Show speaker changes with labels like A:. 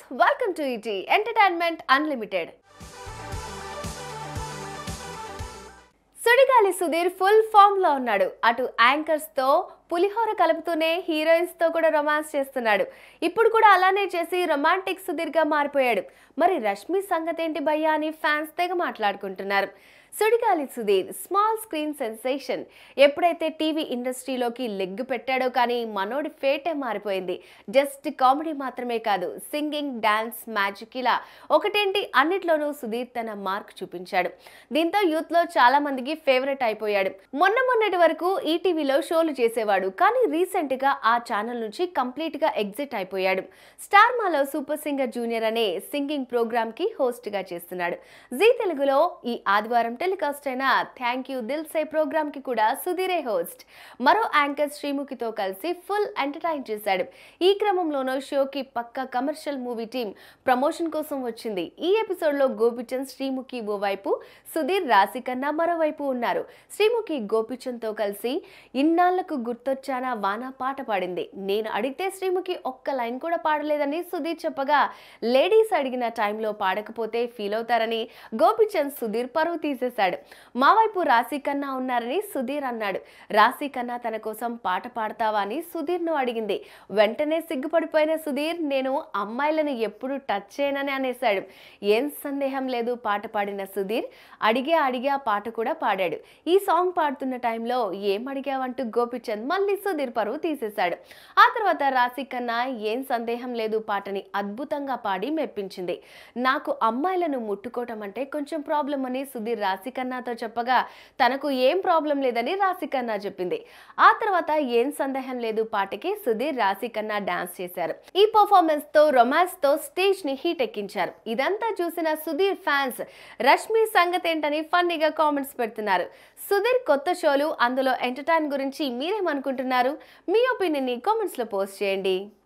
A: welcome to ETV entertainment unlimited Sudigali Sudheer full form లో ఉన్నాడు అటు యాంకర్స్ తో పులిహోర కలుపుతూనే హీరోయిన్స్ తో కూడా రొమాన్స్ చేస్తున్నాడు ఇప్పుడు కూడా అలానే చేసి రొమాంటిక్ సుధీర్ గా మారిపోయాడు మరి రష్మి సంగతి ఏంటి భయ్యా అని ఫ్యాన్స్ తెగ మాట్లాడుకుంటున్నారు Sudigali Sudheer small screen sensation ఎప్పుడైతే టీవీ ఇండస్ట్రీలోకి లెగ్గు పెట్టాడో కానీ మనోడి ఫేటే మారిపోయింది జస్ట్ కామెడీ మాత్రమే కాదు సింగింగ్ డాన్స్ మ్యాజిక్ ఇలా ఒకటేంటి అన్నిట్లోనూ సుధీర్ తన మార్క్ చూపించాడు దీంతో యూత్లో చాలా మందికి ఫేవరెట్ అయిపోయాడు మొన్న మొన్నటి వరకు ఈటీవీలో షోలు చేసేవాడు కానీ రీసెంట్గా ఆ ఛానల్ నుంచి కంప్లీట్గా ఎగ్జిట్ అయిపోయాడు స్టార్ మాలో సూపర్ సింగర్ జూనియర్ అనే సింగింగ్ ప్రోగ్రామ్కి హోస్ట్గా చేస్తున్నాడు జీ తెలుగులో ఈ ఆదివారం టెలికాస్ట్ అయిన thank you Dil Se program కి కూడా సుధీరే హోస్ట్ మరో యాంకర్ శ్రీముఖితో కలిసి ఫుల్ ఎంటర్టైన్ చేశాడు ఈ క్రమంలోనూ షోకి పక్క కమర్షియల్ మూవీ టీం ప్రమోషన్ కోసం వచ్చింది ఈ ఎపిసోడ్ లో గోపిచంద్ శ్రీముఖి ఓవైపు సుధీర్ రాశికన్నా మరోవైపు ఉన్నారు శ్రీముఖి గోపిచంద్ తో కలిసి ఇన్నాళ్లకు గుర్తొచ్చానా వానా పాట పాడింది నేను అడిగితే శ్రీముఖి ఒక్క లైన్ కూడా పాడలేదని సుధీర్ చెప్పగా లేడీస్ అడిగిన టైంలో పాడకపోతే ఫీల్ అవుతారని గోపిచంద్ సుధీర్ పరువు తీసేశాడు మా వైపు రాశి కన్నా ఉన్నారని సుధీర్ అన్నాడు రాశి కన్నా తన కోసం పాట పాడతావా అని సుధీర్ను అడిగింది వెంటనే సిగ్గుపడిపోయిన సుధీర్ నేను అమ్మాయిలను ఎప్పుడు టచ్ చేయనని అనేశాడు ఏం సందేహం లేదు పాట పాడిన సుధీర్ అడిగే అడిగే ఆ పాట కూడా పాడాడు ఈ సాంగ్ పాడుతున్న టైంలో ఏం అడిగావంటూ గోపిచంద్ మళ్ళీ సుధీర్ పరువు తీసేశాడు ఆ తర్వాత రాశి కన్నా ఏం సందేహం లేదు పాటని అద్భుతంగా పాడి మెప్పించింది నాకు అమ్మాయిలను ముట్టుకోవటం అంటే కొంచెం ప్రాబ్లం అని సుధీర్ రాశికన్నాతో చెప్పగా తనకు ఏం ప్రాబ్లం లేదని రాశికన్నా చెప్పింది ఆ తర్వాత ఏం సందేహం లేదు పాటకి సుధీర్ రాశికన్నా డాన్స్ చేశారు ఈ పర్ఫార్మెన్స్ తో రొమాన్స్ తో స్టేజ్ ని హీట్ ఎక్కించారు ఇదంతా చూసిన సుధీర్ ఫ్యాన్స్ రష్మి సంగతి ఏంటని ఫన్నీగా కామెంట్స్ పెడుతున్నారు సుధీర్ కొత్త షోలు అందులో ఎంటర్టైన్ గురించి మీరేమనుకుంటున్నారు మీ ఒపీనియన్ ని కామెంట్స్ లో పోస్ట్ చేయండి